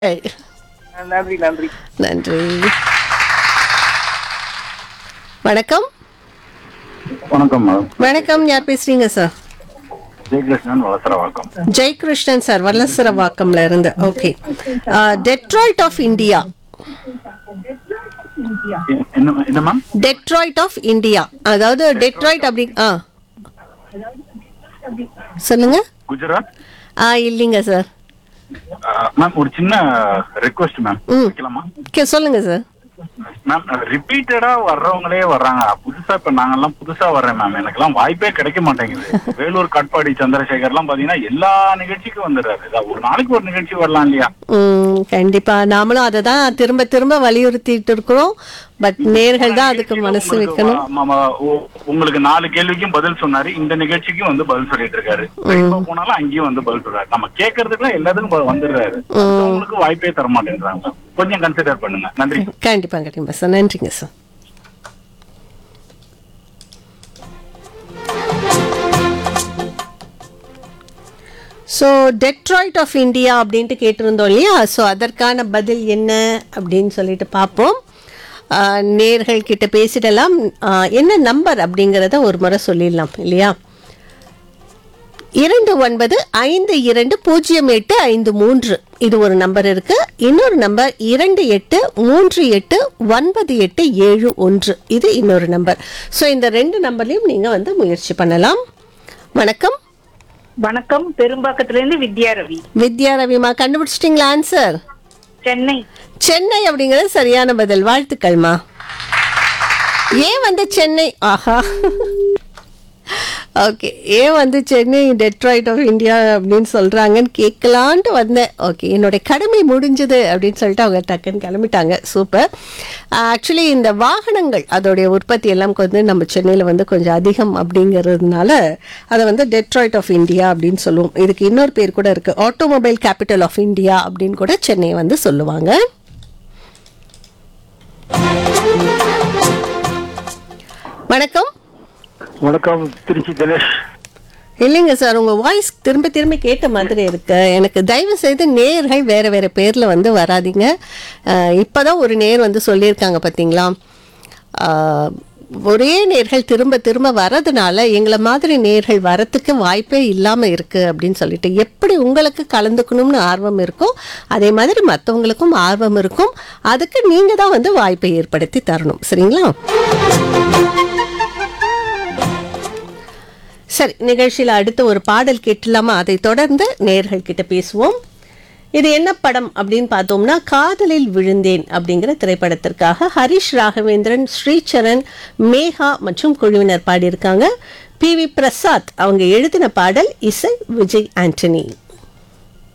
ஏய், நன்றி நன்றி நன்றி வணக்கம் வணக்கம் மேடம் வணக்கம் யார் பேசுறீங்க சார் ஜெயகிருஷ்ணன் வளசரவாக்கம் ஜெயகிருஷ்ணன் சார் வல்லசரவாக்கம்ல இருந்து ஓகே டெட்ராய்ட் ஆஃப் இந்தியா எ- என்ன என்ன மேம் டெட்ராய்ட் ஆஃப் இந்தியா அதாவது டெட்ராய்ட் அப்படி ஆ சொல்லுங்க குஜராத் ஆ இல்லைங்க சார் மேம் ஒரு சின்ன ரெக்வஸ்ட் மேம் ம். வைக்கலாமா கே சொல்லுங்க சார் மேம் ரிப்பீட்டடா வர்றவங்களே வர்றாங்க புதுசா இப்ப நாங்கெல்லாம் புதுசா வர்றேன் மேம் எனக்கெல்லாம் வாய்ப்பே கிடைக்க மாட்டேங்குது வேலூர் காட்பாடி சந்திரசேகர் எல்லாம் பாத்தீங்கன்னா எல்லா நிகழ்ச்சிக்கும் வந்துடுறாரு இதா ஒரு நாளைக்கு ஒரு நிகழ்ச்சி வரலாம் இல்லையா ம், கண்டிப்பா நாமளும் அதை தான் திரும்ப திரும்ப வலியுறுத்திட்டு இருக்கிறோம் பட் நேர்கள் தான் அதுக்கு மனசு உங்களுக்கு வைக்கணும் வா- ஆமா, உ- உங்களுக்கு நாலு கேள்விக்கும் பதில் சொன்னாரு இந்த நிகழ்ச்சிக்கும் வந்து பதில் சொல்லிட்டு இருக்காரு எப்ப போனாலும் அங்கேயும் வந்து பதில் சொல்றாரு நம்ம கேட்கறதுக்குலாம் எல்லாத்துக்கும் ப- வந்துடுறாரு உங்களுக்கு வாய்ப்பே தர மாட்டேங்கிறாங்க கொஞ்சம் கன்சிடர் பண்ணுங்க நன்றி கண்டிப்பா கண்டிப்பா சார் நன்றிங்க sir so Detroit of India அப்படின்ட்டு கேட்டிருந்தோம் இல்லையா ஸோ அதற்கான பதில் என்ன அப்படின்னு சொல்லிட்டு பார்ப்போம் ஆஹ், நேர்கள் கிட்ட பேசிடலாம் ஆஹ், என்ன நம்பர் அப்படிங்கிறத ஒரு முறை சொல்லிடலாம் இல்லையா இரண்டு ஒன்பது ஐந்து இரண்டு பூஜ்ஜியம் எட்டு ஐந்து மூன்று இது ஒரு நம்பர் இருக்கு இன்னொரு நம்பர் இரண்டு எட்டு மூன்று எட்டு ஒன்பது எட்டு ஏழு ஒன்று இது இன்னொரு நம்பர் ஸோ இந்த ரெண்டு நம்பர்லையும் நீங்க வந்து முயற்சி பண்ணலாம் வணக்கம் வணக்கம் பெரும்பாக்கத்துல இருந்து வித்யா ரவி வித்யா ரவிமா கண்டுபிடிச்சிட்டிங்களா ஆன்சர் சென்னை சென்னை அப்படிங்கிறது சரியான பதில் வாழ்த்துக்கள்மா ஏன் வந்து சென்னை ஆஹா ஓகே ஏன் வந்து சென்னை டெட்ராய்ட் ஆஃப் இந்தியா அப்படின்னு சொல்கிறாங்கன்னு கேட்கலான்ட்டு வந்தேன் ஓகே என்னுடைய கடமை முடிஞ்சது அப்படின்னு சொல்லிட்டு அவங்க டக்குன்னு கிளம்பிட்டாங்க சூப்பர் ஆக்சுவலி இந்த வாகனங்கள் அதோடைய உற்பத்தி எல்லாம் வந்து நம்ம சென்னையில் வந்து கொஞ்சம் அதிகம் அப்படிங்கிறதுனால அதை வந்து டெட்ராய்ட் ஆஃப் இந்தியா அப்படின்னு சொல்லுவோம் இதுக்கு இன்னொரு பேர் கூட இருக்குது ஆட்டோமொபைல் கேபிட்டல் ஆஃப் இந்தியா அப்படின்னு கூட சென்னையை வந்து சொல்லுவாங்க வணக்கம் வணக்கம் திருச்சி தினேஷ் இல்லைங்க சார் உங்கள் வாய்ஸ் திரும்ப திரும்ப கேட்ட மாதிரி இருக்கு எனக்கு தயவு செய்து நேர்கள் வேறு வேறு பேரில் வந்து வராதீங்க இப்போ தான் ஒரு நேர் வந்து சொல்லியிருக்காங்க பார்த்தீங்களா அஹ், ஒரே நேர்கள் திரும்ப திரும்ப வரதுனால எங்களை மாதிரி நேர்கள் வரத்துக்கு வாய்ப்பே இல்லாமல் இருக்குது அப்படின்னு சொல்லிட்டு எப்படி உங்களுக்கு கலந்துக்கணும்னு ஆர்வம் இருக்கோ அதே மாதிரி மற்றவங்களுக்கும் ஆர்வம் இருக்கும் அதுக்கு நீங்கள் தான் வந்து வாய்ப்பை ஏற்படுத்தி தரணும் சரிங்களா சரி நிகழ்ச்சியில் அடுத்து ஒரு பாடல் கேட்டலாமா அதை தொடர்ந்து நேர்கள் கிட்ட பேசுவோம் இது என்ன படம் அப்படின்னு பார்த்தோம்னா காதலில் விழுந்தேன் அப்படிங்கிற திரைப்படத்திற்காக ஹரிஷ் ராகவேந்திரன் ஸ்ரீசரண் மேகா மற்றும் குழுவினர் பாடியிருக்காங்க பி வி பிரசாத் அவங்க எழுதின பாடல் இசை விஜய் ஆண்டனி